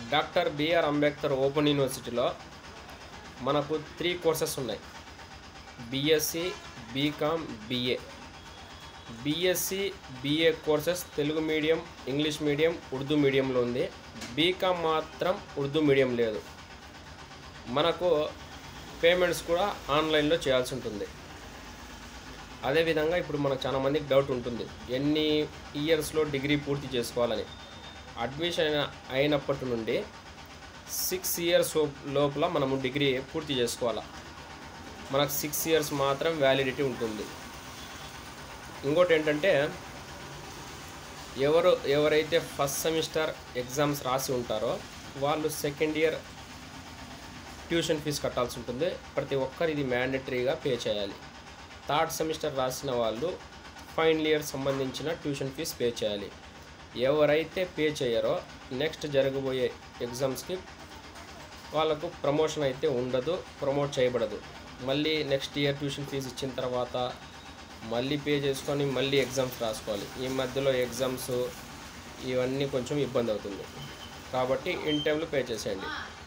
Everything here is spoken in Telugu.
డాక్టర్ బిఆర్ అంబేద్కర్ ఓపెన్ యూనివర్సిటీలో మనకు త్రీ కోర్సెస్ ఉన్నాయి BSc BCom BA BSc BA courses Telugu medium English medium Urdu మీడియంలో ఉంది బీకామ్ మాత్రం ఉర్దూ మీడియం లేదు మనకు పేమెంట్స్ కూడా ఆన్లైన్లో చేయాల్సి ఉంటుంది అదేవిధంగా ఇప్పుడు మనకు చాలా మందికి డౌట్ ఉంటుంది ఎన్ని ఇయర్స్లో డిగ్రీ పూర్తి చేసుకోవాలని అడ్మిషన్ అయిన అయినప్పటి నుండి సిక్స్ ఇయర్స్ లోపల మనము డిగ్రీ పూర్తి చేసుకోవాలి మనకు సిక్స్ ఇయర్స్ మాత్రం వ్యాలిడిటీ ఉంటుంది ఇంకోటి ఏంటంటే ఎవరు ఎవరైతే ఫస్ట్ సెమిస్టర్ ఎగ్జామ్స్ రాసి ఉంటారో వాళ్ళు సెకండ్ ఇయర్ ట్యూషన్ ఫీజు కట్టాల్సి ఉంటుంది ప్రతి ఒక్కరు ఇది మ్యాండటరీగా పే చేయాలి థర్డ్ సెమిస్టర్ రాసిన వాళ్ళు ఫైనల్ ఇయర్ సంబంధించిన ట్యూషన్ ఫీజు పే చేయాలి ఎవరైతే పే చేయరో నెక్స్ట్ జరగబోయే ఎగ్జామ్స్కి వాళ్ళకు ప్రమోషన్ అయితే ఉండదు ప్రమోట్ చేయబడదు మళ్ళీ నెక్స్ట్ ఇయర్ ట్యూషన్ ఫీజు ఇచ్చిన తర్వాత మళ్ళీ పే చేసుకొని మళ్ళీ ఎగ్జామ్స్ రాసుకోవాలి ఈ మధ్యలో ఎగ్జామ్స్ ఇవన్నీ కొంచెం ఇబ్బంది అవుతుంది కాబట్టి ఇన్ టైంలో పే చేసేయండి